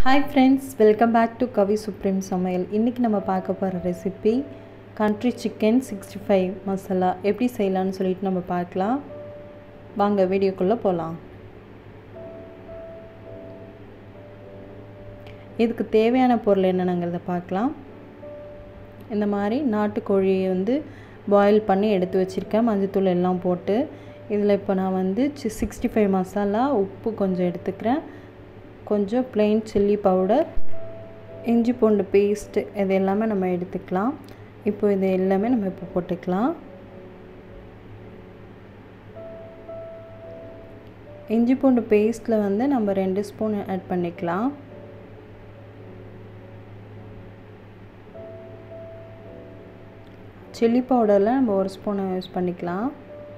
hi friends welcome back to Kavi supreme சமையல் இன்றைக்கி நம்ம பார்க்க போகிற recipe country chicken sixty five masala எப்படி செய்யலான்னு சொல்லிட்டு நம்ம பார்க்கலாம் வாங்க வீடியோக்குள்ளே போகலாம் இதுக்கு தேவையான பொருள் என்னென்னங்கிறத பார்க்கலாம் இந்த மாதிரி நாட்டுக்கோழியை வந்து பாயில் பண்ணி எடுத்து வச்சுருக்கேன் மஞ்சத்தூள் எல்லாம் போட்டு இதில் இப்போ நான் வந்து சிக்ஸ்டி ஃபைவ் மசாலா உப்பு கொஞ்சம் எடுத்துக்கிறேன் கொஞ்சம் ப்ளெயின் சில்லி பவுடர் இஞ்சி பூண்டு பேஸ்ட்டு இது எல்லாமே நம்ம எடுத்துக்கலாம் இப்போ இது எல்லாமே நம்ம இப்போ போட்டுக்கலாம் இஞ்சி பூண்டு பேஸ்ட்டில் வந்து நம்ம ரெண்டு ஸ்பூன் ஆட் பண்ணிக்கலாம் சில்லி பவுடரில் நம்ம ஒரு ஸ்பூனை யூஸ் பண்ணிக்கலாம்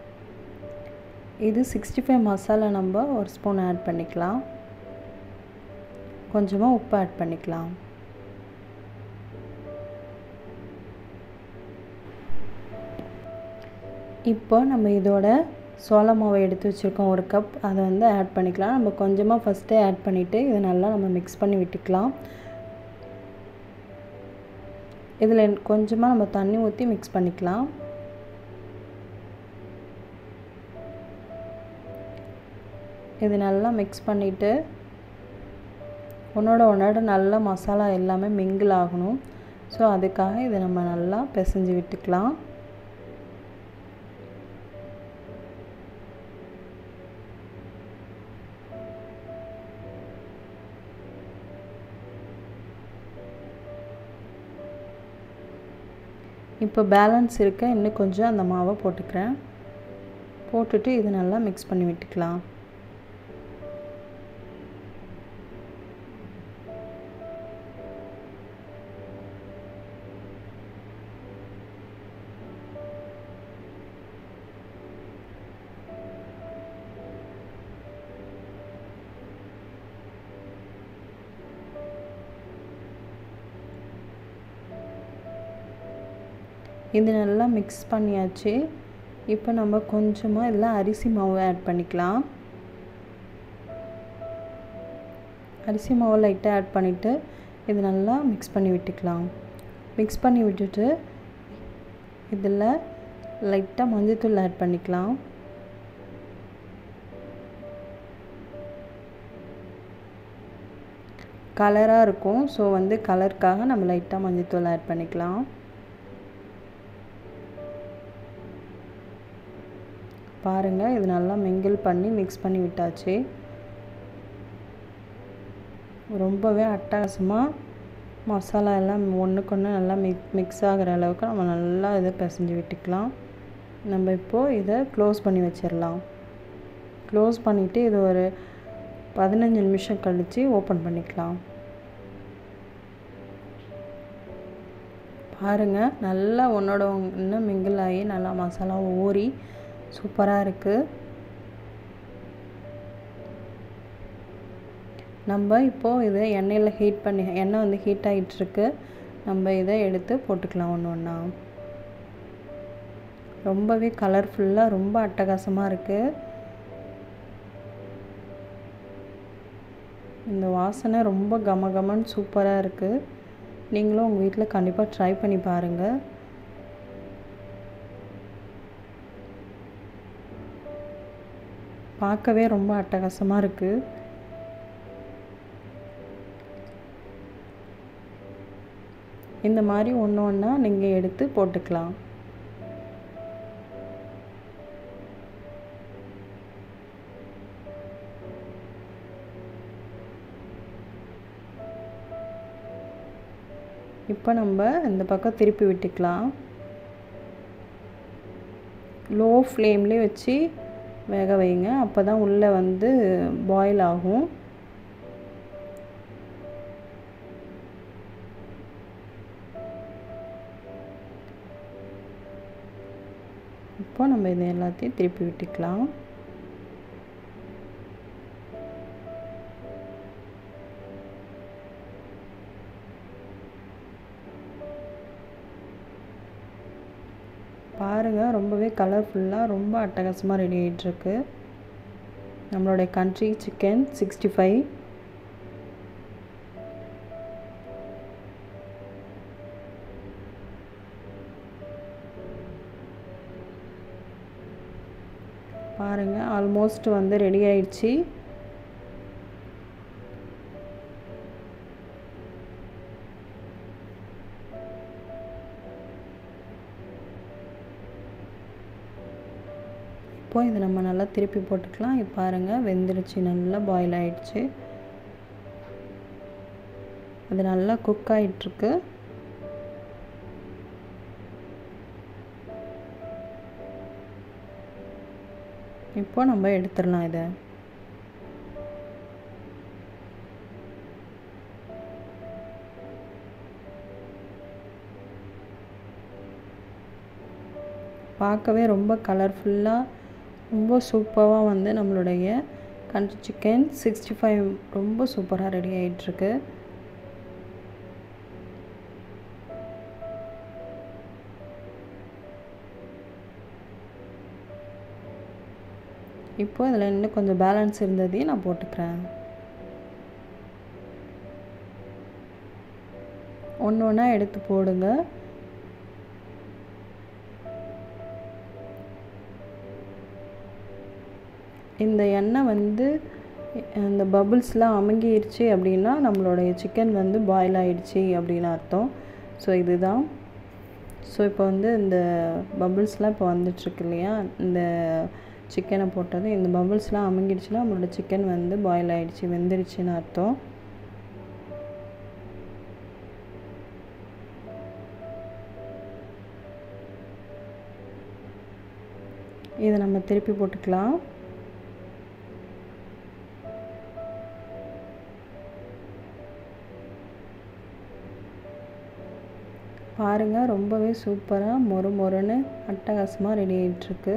இது சிக்ஸ்டி ஃபைவ் மசாலா நம்ம ஒரு ஸ்பூன் ஆட் பண்ணிக்கலாம் கொஞ்சமாக உப்பு ஆட் பண்ணிக்கலாம் இப்போ நம்ம இதோட சோள மாவை எடுத்து வச்சுருக்கோம் ஒரு கப் அதை வந்து ஆட் பண்ணிக்கலாம் நம்ம கொஞ்சமாக ஃபஸ்ட்டே ஆட் பண்ணிவிட்டு இதை நல்லா நம்ம மிக்ஸ் பண்ணி விட்டுக்கலாம் இதில் கொஞ்சமாக நம்ம தண்ணி ஊற்றி மிக்ஸ் பண்ணிக்கலாம் இது நல்லா மிக்ஸ் பண்ணிவிட்டு ஒன்றோட ஒன்றோட நல்லா மசாலா எல்லாமே மிங்கிள் ஆகணும் ஸோ அதுக்காக இதை நம்ம நல்லா பிசைஞ்சு விட்டுக்கலாம் இப்போ பேலன்ஸ் இருக்க இன்னும் கொஞ்சம் அந்த மாவை போட்டுக்கிறேன் போட்டுட்டு இது நல்லா மிக்ஸ் பண்ணி விட்டுக்கலாம் இது நல்லா மிக்ஸ் பண்ணியாச்சு இப்போ நம்ம கொஞ்சமாக இதில் அரிசி மாவு ஆட் பண்ணிக்கலாம் அரிசி மாவு லைட்டாக ஆட் பண்ணிவிட்டு இது நல்லா மிக்ஸ் பண்ணி விட்டுக்கலாம் மிக்ஸ் பண்ணி விட்டுட்டு இதில் லைட்டாக மஞ்சத்தூள் ஆட் பண்ணிக்கலாம் கலராக இருக்கும் ஸோ வந்து கலருக்காக நம்ம லைட்டாக மஞ்சத்தூள் ஆட் பண்ணிக்கலாம் பாருங்கள் இது நல்லா மிங்கிள் பண்ணி மிக்ஸ் பண்ணி விட்டாச்சு ரொம்பவே அட்டகாசமாக மசாலா எல்லாம் ஒன்றுக்கு ஒன்று நல்லா மிக் மிக்ஸ் ஆகிற அளவுக்கு நம்ம நல்லா இதை பிசைஞ்சு விட்டுக்கலாம் நம்ம இப்போது இதை க்ளோஸ் பண்ணி வச்சிடலாம் க்ளோஸ் பண்ணிவிட்டு இது ஒரு பதினஞ்சு நிமிஷம் கழித்து ஓப்பன் பண்ணிக்கலாம் பாருங்கள் நல்லா ஒன்றோட ஒன்று மிங்கிள் ஆகி நல்லா மசாலா ஊறி சூப்பராக இருக்குது நம்ம இப்போது இதை எண்ணெயில் ஹீட் பண்ணி எண்ணெய் வந்து ஹீட் ஆகிட்டுருக்கு நம்ம இதை எடுத்து போட்டுக்கலாம் ஒன்று ஒன்றா ரொம்பவே கலர்ஃபுல்லாக ரொம்ப அட்டகாசமாக இருக்குது இந்த வாசனை ரொம்ப கம கமன்னு சூப்பராக இருக்குது நீங்களும் உங்கள் வீட்டில் கண்டிப்பாக ட்ரை பண்ணி பாருங்கள் பார்க்கவே ரொம்ப அட்டகாசமாக இருக்குது இந்த மாதிரி ஒன்று ஒன்றா நீங்கள் எடுத்து போட்டுக்கலாம் இப்போ நம்ம இந்த பக்கம் திருப்பி விட்டுக்கலாம் லோ ஃப்ளேம்லேயே வச்சு வேக வைங்க அப்போ தான் உள்ளே வந்து பாயில் ஆகும் இப்போ நம்ம இதை எல்லாத்தையும் திருப்பி விட்டுக்கலாம் பாருங்கள் ரொம்பவே கலர்ஃபுல்லாக ரொம்ப அட்டகாசமாக ரெடி ஆகிட்டுருக்கு நம்மளுடைய கண்ட்ரி சிக்கன் சிக்ஸ்டி ஃபைவ் பாருங்கள் ஆல்மோஸ்ட் வந்து ரெடி ஆயிடுச்சு இப்போ இதை நம்ம நல்லா திருப்பி போட்டுக்கலாம் இப்போ பாருங்கள் வெந்துருச்சு நல்லா பாயில் ஆயிடுச்சு அது நல்லா குக் ஆகிட்டுருக்கு இப்போ நம்ம எடுத்துடலாம் இதை பார்க்கவே ரொம்ப கலர்ஃபுல்லாக ரொம்ப சூப்பராக வந்து நம்மளுடைய கண்ட்ரி சிக்கன் சிக்ஸ்டி ஃபைவ் ரொம்ப சூப்பராக ரெடி ஆகிட்டுருக்கு இப்போ இதில் இன்னும் கொஞ்சம் பேலன்ஸ் இருந்ததையும் நான் போட்டுக்கிறேன் ஒன்று ஒன்றா எடுத்து போடுங்க இந்த எண்ணெய் வந்து இந்த பபுள்ஸ்லாம் அமுங்கிடுச்சு அப்படின்னா நம்மளுடைய சிக்கன் வந்து பாயில் ஆகிடுச்சி அப்படின்னு அர்த்தம் ஸோ இதுதான் ஸோ இப்போ வந்து இந்த பபுள்ஸ்லாம் இப்போ வந்துட்டுருக்கு இல்லையா இந்த சிக்கனை போட்டது இந்த பபுள்ஸ்லாம் அமுங்கிடுச்சுன்னா நம்மளோட சிக்கன் வந்து பாயில் ஆகிடுச்சு வெந்துருச்சுன்னு அர்த்தம் இதை நம்ம திருப்பி போட்டுக்கலாம் பாருங்கள் ரொம்பவே சூப்பராக மொறு மொறுன்னு அட்டகாசமாக ரெடி ஆகிட்டுருக்கு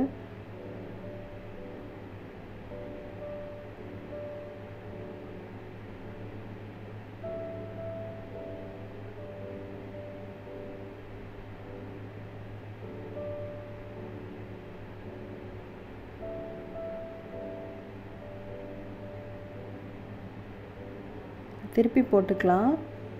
திருப்பி போட்டுக்கலாம்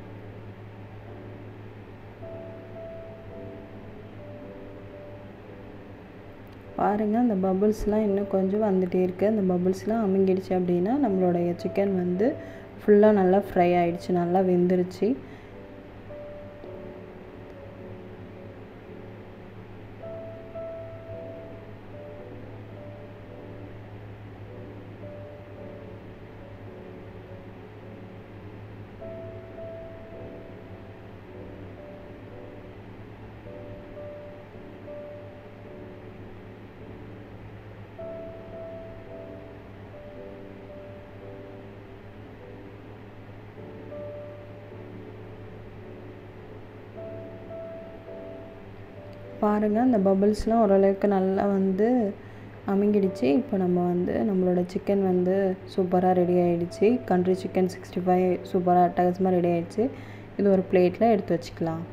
பாருங்கள் அந்த பபுள்ஸ்லாம் இன்னும் கொஞ்சம் வந்துகிட்டே இருக்குது அந்த பபுள்ஸ்லாம் அமுங்கிடுச்சு அப்படின்னா நம்மளுடைய சிக்கன் வந்து ஃபுல்லாக நல்லா ஃப்ரை ஆகிடுச்சு நல்லா வெந்துருச்சு பாருங்கள் அந்த பபுள்ஸ்லாம் ஓரளவுக்கு நல்லா வந்து அமுங்கிடுச்சு இப்போ நம்ம வந்து நம்மளோட சிக்கன் வந்து சூப்பராக ரெடி ஆகிடுச்சு கண்ட்ரி சிக்கன் சிக்ஸ்டி ஃபைவ் சூப்பராக அட்டகாசமாக ரெடி ஆகிடுச்சு இது ஒரு பிளேட்டில் எடுத்து வச்சுக்கலாம்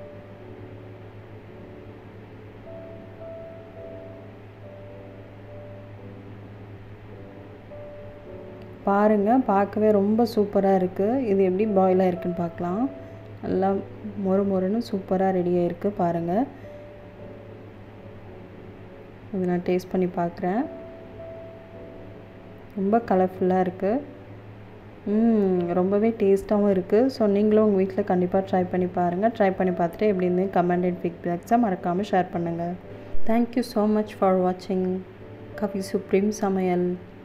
பாருங்கள் பார்க்கவே ரொம்ப சூப்பராக இருக்குது இது எப்படி பாயில் ஆகிருக்குன்னு பார்க்கலாம் நல்லா மொறு மொறுன்னு சூப்பராக ரெடி ஆகிருக்கு பாருங்கள் இது நான் டேஸ்ட் பண்ணி பார்க்குறேன் ரொம்ப கலர்ஃபுல்லாக இருக்குது ரொம்பவே டேஸ்ட்டாகவும் இருக்குது ஸோ நீங்களும் உங்கள் வீட்டில் கண்டிப்பாக ட்ரை பண்ணி பாருங்கள் ட்ரை பண்ணி பார்த்துட்டு எப்படி இருந்து கமெண்ட் அண்ட் ஃபீட்பேக்ஸை மறக்காமல் ஷேர் பண்ணுங்கள் தேங்க்யூ ஸோ மச் ஃபார் வாட்சிங் கவி சுப்ரீம் சமையல்